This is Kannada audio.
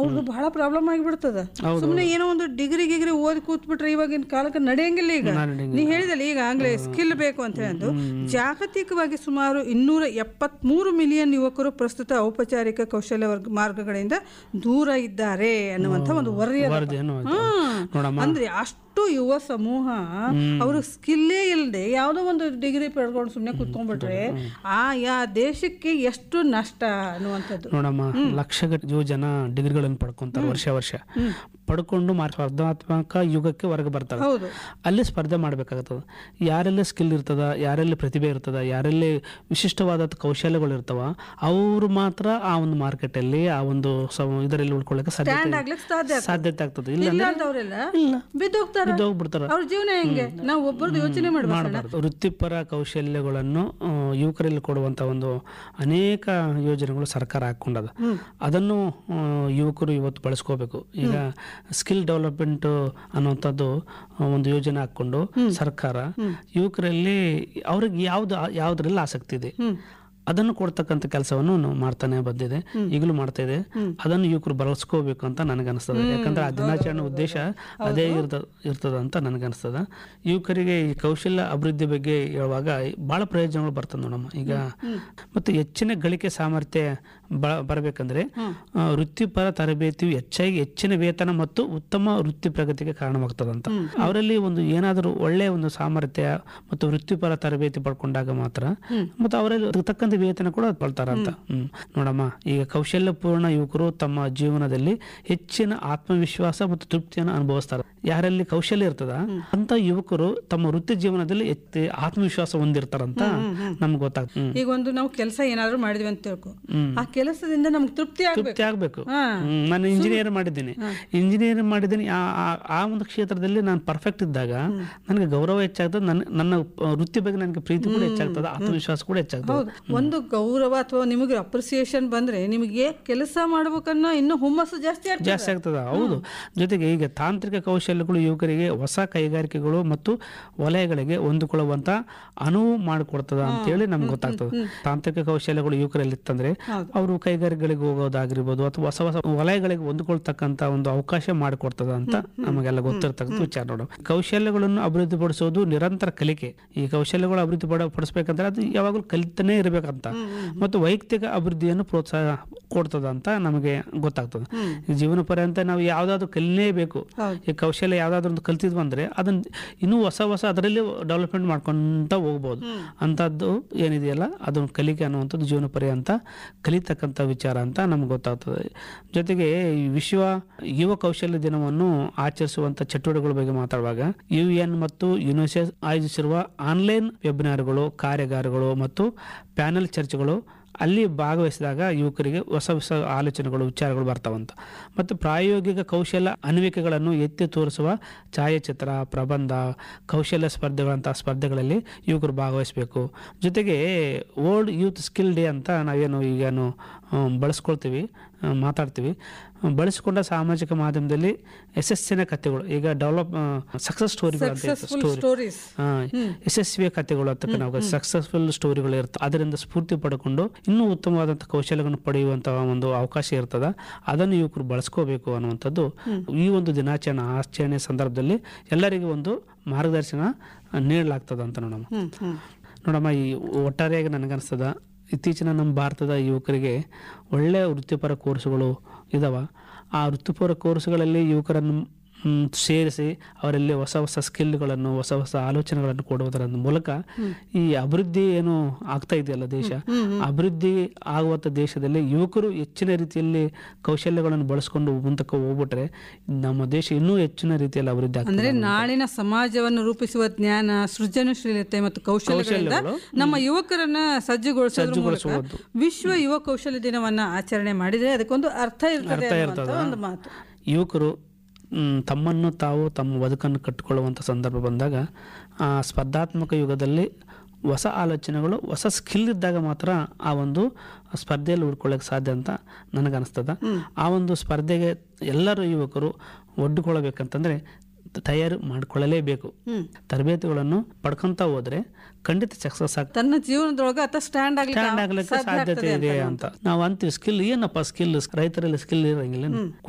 ಅವ್ರದ್ದು ಬಹಳ ಪ್ರಾಬ್ಲಮ್ ಆಗಿಬಿಡ್ತದ ಸುಮ್ಮನೆ ಏನೋ ಒಂದು ಡಿಗ್ರಿ ಗಿಗ್ರಿ ಓದಿ ಕೂತ್ಬಿಟ್ರೆ ಇವಾಗಿನ ಕಾಲಕ್ಕೆ ನಡೆಯಂಗಿಲ್ಲ ಈಗ ನೀ ಹೇಳಿದಲ್ಲ ಈಗ ಆಂಗ್ಲೇ ಸ್ಕಿಲ್ ಬೇಕು ಅಂತ ಹೇಳಂದು ಜಾಗತಿಕವಾಗಿ ಸುಮಾರು ಇನ್ನೂರ ಎಪ್ಪತ್ಮೂರು ಮಿಲಿಯನ್ ಯುವಕರು ಪ್ರಸ್ತುತ ಔಪಚಾರಿಕ ಕೌಶಲ್ಯ ವರ್ಗ ಮಾರ್ಗಗಳಿಂದ ದೂರ ಇದ್ದಾರೆ ಅನ್ನುವಂಥ ಒಂದು ವರದಿ ಅದ. ವರದಿಯನ್ನು ಆಯ್ತು. ಹ್ಮ್. ನೋಡಮ್ಮ ಅಂದ್ರೆ ಅಷ್ಟು ಯುವ ಸಮೂಹ ಅವ್ರ ಸ್ಕಿಲ್ಲೇ ಇಲ್ಲದೆ ಯಾವುದೋ ಒಂದು ಡಿಗ್ರಿ ಪಡ್ಕೊಂಡು ಸುಮ್ಮನೆ ಕುತ್ಕೊಂಡ್ಬಿಟ್ರೆ ಆ ಯಾ ದೇಶಕ್ಕೆ ಎಷ್ಟು ನಷ್ಟ ಅನ್ನುವಂಥದ್ದು ನೋಡಮ್ಮ ಲಕ್ಷಗಟ್ಟಲೆ ಯುವ ಜನ ಡಿಗ್ರಿಗಳನ್ನು ಪಡ್ಕೊಂತಾರೆ ವರ್ಷ ವರ್ಷ ಪಡ್ಕೊಂಡು ಮಾರ್ ಸ್ಪರ್ಧಾತ್ಮಕ ಯುಗಕ್ಕೆ ಹೊರಗೆ ಬರ್ತಾರೆ ಹೌದು ಅಲ್ಲಿ ಸ್ಪರ್ಧೆ ಮಾಡಬೇಕಾಗ್ತದೆ ಯಾರೆಲ್ಲಿ ಸ್ಕಿಲ್ ಇರ್ತದ ಯಾರೆಲ್ಲಿ ಪ್ರತಿಭೆ ಇರ್ತದ ಯಾರೆಲ್ಲಿ ವಿಶಿಷ್ಟವಾದ ಕೌಶಲ್ಯಗಳು ಇರ್ತವ ಅವರು ಮಾತ್ರ ಆ ಒಂದು ಮಾರ್ಕೆಟಲ್ಲಿ ಆ ಒಂದು ಸಮ- ಇದರಲ್ಲಿ ಉಳ್ಕೊಳ್ಳೋಕೆ ಸ್ಟ್ಯಾಂಡ್ ಸಾಧ್ಯತೆ ಆಗ್ಲಿಕ್ಕೆ ಸಾಧ್ಯ ಸಾಧ್ಯತೆ ಆಗ್ತದೆ ಇಲ್ಲ ಇಲ್ಲಾರ್ದವ್ರೆಲ್ಲ ಇಲ್ಲ ಬಿದ್ದೋಗ್ತಾರ ಬಿದ್ದೋಗ್ಬಿಡ್ತಾರ ಅವ್ರ ಜೀವನ ಹೆಂಗೆ ನಾವು ಒಬ್ಬರದ್ದು ಯೋಚನೆ ಮಾಡ್ಬೇಕು ಮಾಡಬಾರ್ದು ವೃತ್ತಿಪರ ಕೌಶಲ್ಯಗಳನ್ನು ಆ, ಯುವಕರಲ್ಲಿ ಕೊಡುವಂತ ಒಂದು ಅನೇಕ ಯೋಜನೆಗಳು ಸರ್ಕಾರ ಹಾಕೊಂಡದ ಅದನ್ನು ಆ, ಯುವಕರು ಇವತ್ತು ಬಳಸ್ಕೋಬೇಕು ಈಗ ಸ್ಕಿಲ್ ಡೆವಲಪ್ಮೆಂಟ್ ಅನ್ನುವಂಥದ್ದು ಆ, ಒಂದು ಯೋಜನೆ ಹಾಕೊಂಡು ಸರ್ಕಾರ ಯುವಕರಲ್ಲಿ ಅವ್ರಿಗೆ ಯಾವ್ದು ಯಾವ್ದ್ರಲ್ಲಿ ಆಸಕ್ತಿ ಇದೆ ಅದನ್ನು ಕೊಡ್ತಕ್ಕಂಥ ಕೆಲಸವನ್ನು ನಾವು ಮಾಡ್ತಾನೆ ಬಂದಿದೆ ಈಗಲೂ ಮಾಡ್ತಾ ಇದೆ ಅದನ್ನು ಯುವಕರು ಬಳಸ್ಕೋಬೇಕು ಅಂತ ನನಗನ್ಸ್ತದೆ ಯಾಕಂದ್ರೆ ಆ ದಿನಾಚರಣೆ ಉದ್ದೇಶ ಅದೇ ಇರ್ತ ಇರ್ತದ ಅಂತ ನನಗನ್ಸ್ತದ ಯುವಕರಿಗೆ ಈ ಕೌಶಲ್ಯ ಅಭಿವೃದ್ಧಿ ಬಗ್ಗೆ ಹೇಳುವಾಗ ಬಹಳ ಪ್ರಯೋಜನಗಳು ಬರ್ತದೆ ನೋಡಮ್ಮ ಈಗ ಮತ್ತು ಹೆಚ್ಚಿನ ಗಳಿಕೆ ಸಾಮರ್ಥ್ಯ ಬ ಬರಬೇಕಂದ್ರೆ ಆ, ವೃತ್ತಿಪರ ತರಬೇತಿಯು ಹೆಚ್ಚಾಗಿ ಹೆಚ್ಚಿನ ವೇತನ ಮತ್ತು ಉತ್ತಮ ವೃತ್ತಿ ಪ್ರಗತಿಗೆ ಕಾರಣವಾಗ್ತದಂತ ಅವರಲ್ಲಿ ಒಂದು ಏನಾದರೂ ಒಳ್ಳೆಯ ಒಂದು ಸಾಮರ್ಥ್ಯ ಮತ್ತು ವೃತ್ತಿಪರ ತರಬೇತಿ ಪಡ್ಕೊಂಡಾಗ ಮಾತ್ರ ಮತ್ತು ಅವರಲ್ಲಿ ಅದಕ್ಕೆ ತಕ್ಕಂತೆ ವೇತನ ಕೂಡ ಪಡ್ತಾರಂತ ಹ್ಮ್ ನೋಡಮ್ಮ ಈಗ ಕೌಶಲ್ಯಪೂರ್ಣ ಯುವಕರು ತಮ್ಮ ಜೀವನದಲ್ಲಿ ಹೆಚ್ಚಿನ ಆತ್ಮವಿಶ್ವಾಸ ಮತ್ತು ತೃಪ್ತಿಯನ್ನು ಅನುಭವಿಸ್ತಾರೆ ಯಾರಲ್ಲಿ ಕೌಶಲ್ಯ ಇರ್ತದ ಅಂತ ಯುವಕರು ತಮ್ಮ ವೃತ್ತಿ ಜೀವನದಲ್ಲಿ ಹೆಚ್ಚು ಆತ್ಮವಿಶ್ವಾಸ ಹೊಂದಿರ್ತಾರಂತ ನಮ್ಗೆ ಗೊತ್ತಾಗ್ತದೆ ಹ್ಮ್. ಈಗ ಒಂದು ನಾವು ಕೆಲಸ ಏನಾದ್ರು ಮಾಡಿದ್ವಿ ಅಂತ ತಿಳ್ಕೊ ಹ್ಮ್. ಆ ಕೆಲಸದಿಂದ ನಮ್ಗೆ ತೃಪ್ತಿ ಆಗ್ಬೇಕು ತೃಪ್ತಿ ಆಗ್ಬೇಕು ಹಾ. ಹ್ಮ್, ನಾನು ಇಂಜಿನಿಯರ್ ಮಾಡಿದ್ದೀನಿ ಇಂಜಿನಿಯರ್ ಮಾಡಿದ್ದೀನಿ ಆ- ಆ- ಆ ಒಂದು ಕ್ಷೇತ್ರದಲ್ಲಿ ನಾನು ಪರ್ಫೆಕ್ಟ್ ಇದ್ದಾಗ ನನಗೆ ಗೌರವ ಹೆಚ್ಚಾಗ್ತದೆ ನನ್ನ ನನ್ನ ವೃತ್ತಿ ಬಗ್ಗೆ ನನಗೆ ಪ್ರೀತಿ ಕೂಡ ಹೆಚ್ಚಾಗ್ತದೆ ಆತ್ಮವಿಶ್ವಾಸ ಕೂಡ ಹೆಚ್ಚಾಗ್ತದೆ ಹೌದು ಒಂದು ಗೌರವ ಅಥವಾ ನಿಮಗೆ ಅಪ್ರಿಸಿಯೇಷನ್ ಬಂದ್ರೆ ನಿಮಗೆ ಕೆಲಸ ಮಾಡ್ಬೇಕನ್ನೋ ಇನ್ನೂ ಹುಮ್ಮಸ್ಸು ಜಾಸ್ತಿ ಆಗ್ತದೆ ಜಾಸ್ತಿ ಆಗ್ತದ ಹೌದು ಜೊತೆಗೆ ಈಗ ತಾಂತ್ರಿಕ ಕೌಶಲ್ಯಗಳು ಯುವಕರಿಗೆ ಹೊಸ ಕೈಗಾರಿಕೆಗಳು ಮತ್ತು ವಲಯಗಳಿಗೆ ಹೊಂದಿಕೊಳ್ಳುವಂತ ಅನುವು ಮಾಡಿಕೊಡ್ತದ ಅಂತೇಳಿ ನಮ್ಗೆ ಗೊತ್ತಾಗ್ತದೆ ತಾಂತ್ರಿಕ ಕೌಶಲ್ಯಗಳು ಯುವಕರಲ್ಲಿ ಇತ್ತಂದ್ರೆ ಅವರು ಕೈಗಾರಿಕೆಗಳಿಗೆ ಹೋಗೋದಾಗಿರ್ಬೋದು ಅಥವಾ ಹೊಸ ಹೊಸ ವಲಯಗಳಿಗೆ ಹೊಂದಿಕೊಳ್ತಕ್ಕಂತ ಒಂದು ಅವಕಾಶ ಮಾಡಿಕೊಡ್ತದ ಅಂತ ನಮಗೆಲ್ಲ ಗೊತ್ತಿರ್ತಕ್ಕಂಥ ವಿಚಾರ ನೋಡು ಕೌಶಲ್ಯಗಳನ್ನು ಅಭಿವೃದ್ಧಿಪಡಿಸೋದು ನಿರಂತರ ಕಲಿಕೆ ಈ ಕೌಶಲ್ಯಗಳು ಅಭಿವೃದ್ಧಿ ಪಡ ಪಡಿಸ್ಬೇಕಂದ್ರೆ ಅದು ಯಾವಾಗಲೂ ಕಲಿತಾನೇ ಇರಬೇಕಂತ ಮತ್ತು ವೈಯಕ್ತಿಕ ಅಭಿವೃದ್ಧಿಯನ್ನು ಪ್ರೋತ್ಸಾಹ ಕೊಡ್ತದ ಅಂತ ನಮಗೆ ಗೊತ್ತಾಗ್ತದೆ ಈ ಜೀವನ ಪರ್ಯಂತ ನಾವು ಯಾವ್ದಾದ್ರು ಕಲಿಲೇಬೇಕು ಹೌದು. ಈ ಕೌಶಲ್ಯ ಯಾವ್ದಾದ್ರು ಒಂದು ಕಲ್ತಿದ್ವು ಅಂದ್ರೆ ಅದನ್ನ ಇನ್ನೂ ಹೊಸ ಹೊಸ ಅದರಲ್ಲಿ ಡೆವಲಪ್ಮೆಂಟ್ ಮಾಡ್ಕೊಂತ ಹೋಗ್ಬೋದು ಅಂಥದ್ದು ಏನಿದೆಯಲ್ಲ ಅದನ್ನು ಕಲಿಕೆ ಅನ್ನುವಂಥದ್ದು ಜೀವನ ಪರ್ಯಂತ ಕಲಿತಕ್ಕಂಥ ವಿಚಾರ ಅಂತ ನಮ್ಗೆ ಗೊತ್ತಾಗ್ತದೆ ಜೊತೆಗೆ ಈ ವಿಶ್ವ ಯುವ ಕೌಶಲ್ಯ ದಿನವನ್ನು ಆಚರಿಸುವಂತ ಚಟುವಟಿಕೆಗಳ ಬಗ್ಗೆ ಮಾತಾಡುವಾಗ ಯು ಎನ್ ಮತ್ತು ಯುನಿಸೆಫ್ ಆಯೋಜಿಸಿರುವ ಆನ್ಲೈನ್ ವೆಬಿನಾರ್ಗಳು ಕಾರ್ಯಾಗಾರಗಳು ಮತ್ತು ಪ್ಯಾನೆಲ್ ಚರ್ಚೆಗಳು ಅಲ್ಲಿ ಭಾಗವಹಿಸಿದಾಗ ಯುವಕರಿಗೆ ಹೊಸ ಹೊಸ ಆಲೋಚನೆಗಳು ವಿಚಾರಗಳು ಬರ್ತಾವಂತ ಮತ್ತು ಪ್ರಾಯೋಗಿಕ ಕೌಶಲ್ಯ ಅನ್ವೇಷಣೆಗಳನ್ನು ಎತ್ತಿ ತೋರಿಸುವ ಛಾಯಾಚಿತ್ರ ಪ್ರಬಂಧ ಕೌಶಲ್ಯ ಸ್ಪರ್ಧೆಗಳಂತಹ ಸ್ಪರ್ಧೆಗಳಲ್ಲಿ ಯುವಕರು ಭಾಗವಹಿಸಬೇಕು ಜೊತೆಗೆ ಓಲ್ಡ್ ಯೂತ್ ಸ್ಕಿಲ್ ಡೇ ಅಂತ ನಾವೇನು ಈಗೇನು ಹ್ಮ್, ಬಳಸ್ಕೊಳ್ತೀವಿ ಹ್ಮ್, ಮಾತಾಡ್ತೀವಿ ಹ್ಮ್, ಬಳಸಿಕೊಂಡ ಸಾಮಾಜಿಕ ಮಾಧ್ಯಮದಲ್ಲಿ ಯಶಸ್ಸಿನ ಕಥೆಗಳು ಈಗ ಡೆವಲಪ್ ಸಕ್ಸಸ್ ಸ್ಟೋರಿಗಳು ಅಂತ ಸಕ್ಸಸ್ಫುಲ್ ಸ್ಟೋರಿ ಸ್ಟೋರೀಸ್ ಆ, ಯಶಸ್ವಿಯ ಕಥೆಗಳು ಅಂತ ನಾವು ಸಕ್ಸಸ್ಫುಲ್ ಸ್ಟೋರಿಗಳು ಇರ್ತವೆ ಅದರಿಂದ ಸ್ಫೂರ್ತಿ ಪಡ್ಕೊಂಡು ಇನ್ನೂ ಉತ್ತಮವಾದಂಥ ಕೌಶಲ್ಯಗಳನ್ನು ಪಡೆಯುವಂತಹ ಒಂದು ಅವಕಾಶ ಇರ್ತದ ಅದನ್ನು ಯುವಕರು ಬಳಸ್ಕೋಬೇಕು ಅನ್ನುವಂಥದ್ದು ಈ ಒಂದು ದಿನಾಚರಣೆ ಆಚರಣೆ ಸಂದರ್ಭದಲ್ಲಿ ಎಲ್ಲರಿಗೂ ಒಂದು ಮಾರ್ಗದರ್ಶನ ನೀಡಲಾಗ್ತದ ಅಂತ ನೋಡಮ್ಮ ಹ್ಮ್ ಹ್ಮ್ ನೋಡಮ್ಮ ಈ ಒಟ್ಟಾರೆಯಾಗಿ ನನಗನ್ಸ್ತದ ಇತ್ತೀಚಿನ ನಮ್ಮ ಭಾರತದ ಯುವಕರಿಗೆ ಒಳ್ಳೆಯ ವೃತ್ತಿಪರ ಕೋರ್ಸುಗಳು ಇದಾವ ಆ ವೃತ್ತಿಪರ ಕೋರ್ಸುಗಳಲ್ಲಿ ಯುವಕರನ್ನು ಮ್, ಸೇರಿಸಿ ಅವರಲ್ಲಿ ಹೊಸ ಹೊಸ ಸ್ಕಿಲ್ಗಳನ್ನು ಹೊಸ ಹೊಸ ಆಲೋಚನೆಗಳನ್ನು ಕೊಡುವುದರ ಮೂಲಕ ಈ ಅಭಿವೃದ್ಧಿ ಏನು ಆಗ್ತಾ ಇದೆಯಲ್ಲ ದೇಶ ಅಭಿವೃದ್ಧಿ ಆಗುವಂಥ ದೇಶದಲ್ಲಿ ಯುವಕರು ಹೆಚ್ಚಿನ ರೀತಿಯಲ್ಲಿ ಕೌಶಲ್ಯಗಳನ್ನು ಬಳಸ್ಕೊಂಡು ಮುಂದಕ್ಕೆ ಹೋಗ್ಬಿಟ್ರೆ ನಮ್ಮ ದೇಶ ಇನ್ನೂ ಹೆಚ್ಚಿನ ರೀತಿಯಲ್ಲಿ ಅಭಿವೃದ್ಧಿ ಆಗ್ತದೆ ಅಂದ್ರೆ ನಾಳಿನ ಸಮಾಜವನ್ನು ರೂಪಿಸುವ ಜ್ಞಾನ ಸೃಜನಶೀಲತೆ ಮತ್ತು ಕೌಶಲ್ಯಗಳಿಂದ ನಮ್ಮ ಯುವಕರನ್ನ ಸಜ್ಜುಗೊಳಿಸೋದ್ರ ಮೂಲಕ ವಿಶ್ವ ಯುವ ಕೌಶಲ್ಯ ದಿನವನ್ನ ಆಚರಣೆ ಮಾಡಿದ್ರೆ ಅದಕ್ಕೊಂದು ಅರ್ಥ ಇರ್ತದೆ ಅನ್ನುವಂಥ ಒಂದು ಮಾತು ಯುವಕರು ಮ್, ತಮ್ಮನ್ನು ತಾವು ತಮ್ಮ ಬದುಕನ್ನು ಕಟ್ಟಿಕೊಳ್ಳುವಂಥ ಸಂದರ್ಭ ಬಂದಾಗ ಆ ಸ್ಪರ್ಧಾತ್ಮಕ ಯುಗದಲ್ಲಿ ಹೊಸ ಆಲೋಚನೆಗಳು ಹೊಸ ಸ್ಕಿಲ್ ಇದ್ದಾಗ ಮಾತ್ರ ಆ ಒಂದು ಸ್ಪರ್ಧೆಯಲ್ಲಿ ಉಳ್ಕೊಳ್ಳೋಕೆ ಸಾಧ್ಯ ಅಂತ ನನಗನ್ನಿಸ್ತದ ಆ ಒಂದು ಸ್ಪರ್ಧೆಗೆ ಎಲ್ಲರೂ ಯುವಕರು ಒಡ್ಡುಕೊಳ್ಳಬೇಕಂತಂದ್ರೆ ತ- ತಯಾರು ಮಾಡಿಕೊಳ್ಳಲೇಬೇಕು ತರಬೇತಿಗಳನ್ನು ಪಡ್ಕೊಂತ ಹೋದ್ರೆ ಖಂಡಿತ ಸಕ್ಸಸ್ ಆಗ್ತದೆ ತನ್ನ ಜೀವನದೊಳಗೆ ಆತ ಸ್ಟ್ಯಾಂಡ್ ಆಗ್ಲಿಕ್ಕೆ ಸ್ಟ್ಯಾಂಡ್ ಆಗ್ಲಿಕ್ಕೆ ಸಾಧ್ಯತೆ ಇದೆ ಅಂತ ನಾವು ಅಂತೀವಿ ಸ್ಕಿಲ್ ಏನಪ್ಪ ಸ್ಕಿಲ್ ರೈತರಲ್ಲಿ ಸ್ಕಿಲ್ ಇರಂಗಿಲ್ಲ